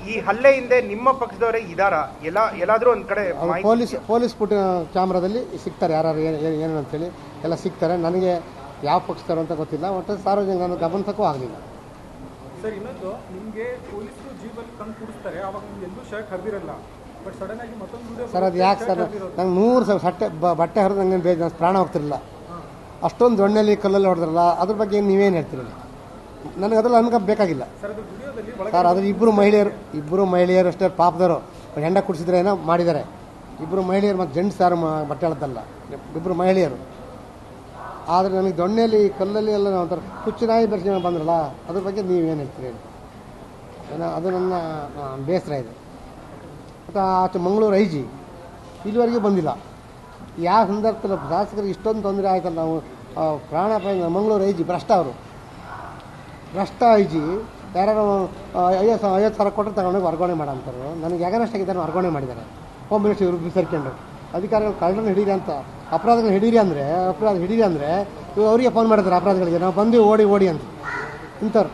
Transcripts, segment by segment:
ಈ ಹಲ್ಲೆ ಹಿಂದೆ ನಿಮ್ಮ ಪಕ್ಷದವರೇ ಇದಾರಾ ಎಲ್ಲ ಎಲ್ಲಾದ್ರೂ ಒಂದ್ ಕಡೆ ಅದು ಮಾಹಿತಿ ಪೊಲೀಸ್ ಪೊಲೀಸ್ ಪುಟ ಕ್ಯಾಮ್ರಾದಲ್ಲಿ ಸಿಗ್ತಾರೆ ಯಾರು ಏನು ಏನು ಅಂತೇಳಿ ಎಲ್ಲ ಸಿಗ್ತಾರೆ ನನಗೆ ಯಾವ ಪಕ್ಷದವರು ಅಂತ ಗೊತ್ತಿಲ್ಲ ಒಟ್ಟು ಸಾರ್ವಜನಿಕ ನನ್ನ ಗಮನಿಸಕ್ಕೂ ಆಗಲಿಲ್ಲ ಸರ್ ಇನ್ನೊಂದು ನಿಮಗೆ ಪೊಲೀಸರು ಜೀವಲ್ಲಿ ತಂದು ಕೂಡಿಸ್ತಾರೆ ಅವಾಗ ನಿಮ್ಗೆ ಎಲ್ಲೂ ಶರ್ಟ್ ಹರಿದಿರಲ್ಲ ಬಟ್ ಸಡನ್ ಆಗಿ ಮತ್ತೊಂದು ವಿಡಿಯೋ ಸರ್ ಅದು ಯಾಕೆ ಸರ್ ನಂಗೆ ನೂರು ಸಾವಿರ ಸಟ್ಟೆ ಬ- ಬಟ್ಟೆ ಹರಿದು ನಂಗೆ ಬೇಜ ನನ್ನ ಪ್ರಾಣ ಹೋಗ್ತಿರಲಿಲ್ಲ ಅಷ್ಟೊಂದು ದೊಣ್ಣೆಲಿ ಕಲ್ಲಲ್ಲಿ ಹೊಡೆದ್ರಲ್ಲ ಅದ್ರ ಬಗ್ಗೆ ನೀವೇನು ಹೇಳ್ತೀರಿ ನನಗೆ ಅದ್ರಲ್ಲಿ ಅನ್ಕ ಬೇಕಾಗಿಲ್ಲ ಸರ್ ಅದು ವಿಡಿಯೋದಲ್ಲಿ ಒಳಗೆ ಸರ್ ಅದ್ರ ಇಬ್ಬರು ಮಹಿಳೆಯರು ಇಬ್ಬರು ಮಹಿಳೆಯರು ಅಷ್ಟೇ ಪಾಪದವರು ಹೆಂಡ ಕುಡಿಸಿದ್ರೆ ಏನೋ ಮಾಡಿದ್ದಾರೆ ಇಬ್ಬರು ಮಹಿಳೆಯರು ಮತ್ತು ಜೆಂಟ್ಸ್ ಯಾರು ಮ- ಬಟ್ಟೆ ಎಳ್ದಲ್ಲ ಇಬ್ಬರು ಮಹಿಳೆಯರು ಆದರೆ ನನಗೆ ದೊಣ್ಣೆಯಲ್ಲಿ ಕಲ್ಲಲ್ಲಿ ಎಲ್ಲ ಒಂಥರ ಕುಚ್ಚು ನಾಯಿ ಬೆರೆಸಿ ಬಂದ್ರಲ್ಲ ಅದ್ರ ಬಗ್ಗೆ ನೀವೇನು ಹೇಳ್ತೀರಿ ಹೇಳಿ ಏನೋ ಅದು ನನ್ನ ಆ, ಬೇಸರ ಇದೆ ಮತ್ತು ಆಚೆ ಮಂಗಳೂರು ಐಜಿ ಇಲ್ಲಿವರೆಗೂ ಬಂದಿಲ್ಲ ಯಾವ ಸಂದರ್ಭದಲ್ಲಿ ಶಾಸಕರಿಗೆ ಇಷ್ಟೊಂದು ತೊಂದರೆ ಆಯ್ತಲ್ಲ ನಾವು ಆ, ಪ್ರಾಣಾಪಾಯ ಮಂಗಳೂರು ಐಜಿ ಭ್ರಷ್ಟ ಅವರು ಭ್ರಷ್ಟ ಐಜಿ ಯಾರು ಐವತ್ತು ಸಾವಿರ ಐವತ್ತು ಸಾವಿರ ಕೊಟ್ಟರೆ ತಗೊಂಡೋಗಿ ವರ್ಗಾವಣೆ ಮಾಡಂತಾರೆ ನನಗೆ ಎಗನಷ್ಟು ಆಗಿದ್ದಾರೆ ವರ್ಗಾವಣೆ ಮಾಡಿದ್ದಾರೆ ಹೋಮ್ ಮಿನಿಸ್ಟರ್ ಇವ್ರು ಸೇರ್ಕೊಂಡು ಅಧಿಕಾರಿಗಳು ಕಳ್ಳರನ್ನ ಹಿಡೀರಿ ಅಂತ ಅಪರಾಧಗಳನ್ನ ಹಿಡೀರಿ ಅಂದರೆ ಅಪರಾಧ ಹಿಡೀರಿ ಅಂದರೆ ಇವ್ರು ಅವರಿಗೆ ಫೋನ್ ಮಾಡಿದ್ದಾರೆ ಅಪರಾಧಗಳಿಗೆ ನಾವು ಬಂದು ಓಡಿ ಓಡಿ ಅಂತ ಇಂಥವ್ರು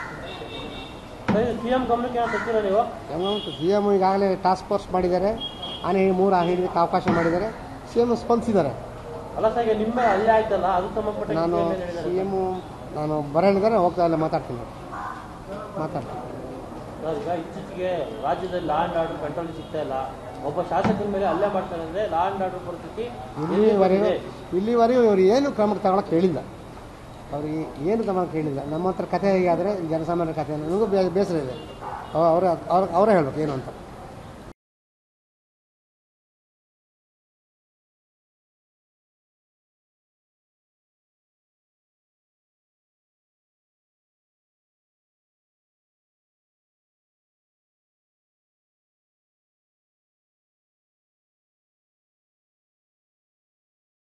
ಸಿಎಂ ಗಮನಕ್ಕೆ ಏನಾದ್ರು ತರ್ತೀರಾ ನೀವು ಅಮೌಂಟ್ ಸಿ ಎಮ್ ಈಗಾಗಲೇ ಟಾಸ್ಕ್ ಫೋರ್ಸ್ ಮಾಡಿದ್ದಾರೆ ಆನೆ ಮೂರು ಹಿಡಿಯೋಕ್ಕೆ ಅವಕಾಶ ಮಾಡಿದ್ದಾರೆ ಸಿ ಎಮ್ ಸ್ಪಂದಿಸಿದ್ದಾರೆ ಅಲ್ಲ ಸರ್ ಈಗ ನಿಮ್ಮ ಅಲ್ಲೇ ಆಯ್ತಲ್ಲ ಅದು ಸಂಬಂಧಪಟ್ಟ ನಾನು ಸಿ ಎಮ್ಮು ನಾನು ಬರೋಣಿದ್ದಾರೆ ಹೋಗ್ತಾ ಇಲ್ಲ ಮಾತಾಡ್ತೀನಿ ಮಾತಾಡ್ತೀನಿ ಸರ್ ಈಗ ಇತ್ತೀಚೆಗೆ ರಾಜ್ಯದಲ್ಲಿ ಲಾ ಅಂಡ್ ಆರ್ಡರ್ ಕಂಟ್ರೋಲ್ ಸಿಗ್ತಾ ಇಲ್ಲ ಒಬ್ಬ ಶಾಸಕರ ಮೇಲೆ ಹಲ್ಲೆ ಮಾಡ್ತಾರೆ ಅಂದ್ರೆ ಲಾ ಅಂಡ್ ಆರ್ಡರ್ ಪರಿಸ್ಥಿತಿ ಇಲ್ಲಿವರೆಗೂ ಇಲ್ಲಿವರೆಗೂ ಇವರು ಏನು ಕ್ರಮ ತಗೊಳಕ್ಕೆ ಹೇಳಿಲ್ಲ ಅವ್ರಿಗೆ ಏನು ಕ್ರಮ ಕೇಳಿಲ್ಲ ನಮ್ಮ ಹತ್ರ ಕಥೆ ಹೇಗಾದರೆ ಜನಸಾಮಾನ್ಯರ ಕಥೆ ನನಗೂ ಬೇ- ಬೇಸರ ಇದೆ ಅವರೇ ಅವರೇ ಹೇಳ್ಬೇಕು ಏನು ಅಂತ